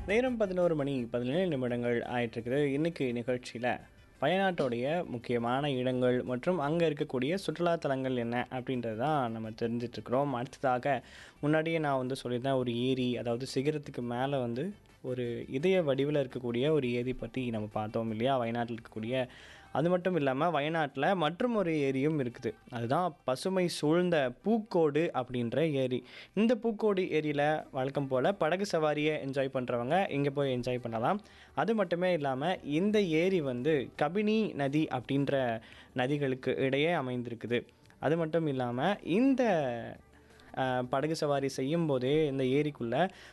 நேரம் பதினோரு மணி பதினேழு நிமிடங்கள் ஆயிட்டிருக்குது இன்னைக்கு நிகழ்ச்சியில் வயநாட்டோடைய முக்கியமான இடங்கள் மற்றும் அங்கே இருக்கக்கூடிய சுற்றுலா தலங்கள் என்ன அப்படின்றது தான் நம்ம தெரிஞ்சிட்ருக்குறோம் அடுத்ததாக முன்னாடியே நான் வந்து சொல்லியிருந்தேன் ஒரு ஏரி அதாவது சிகரத்துக்கு மேலே வந்து ஒரு இதய வடிவில் இருக்கக்கூடிய ஒரு ஏரி பற்றி நம்ம பார்த்தோம் இல்லையா வயநாட்டில் இருக்கக்கூடிய அது மட்டும் இல்லாமல் வயநாட்டில் மற்றும் ஒரு ஏரியும் இருக்குது அதுதான் பசுமை சூழ்ந்த பூக்கோடு அப்படின்ற ஏரி இந்த பூக்கோடு ஏரியில் வழக்கம் போல் படகு சவாரியை என்ஜாய் பண்ணுறவங்க இங்கே போய் என்ஜாய் பண்ணலாம் அது மட்டுமே இல்லாமல் இந்த ஏரி வந்து கபினி நதி அப்படின்ற நதிகளுக்கு இடையே அமைந்திருக்குது அது மட்டும் இல்லாமல் இந்த அஹ், படகு சவாரி செய்யும் போதே இந்த ஏரிக்குள்ளே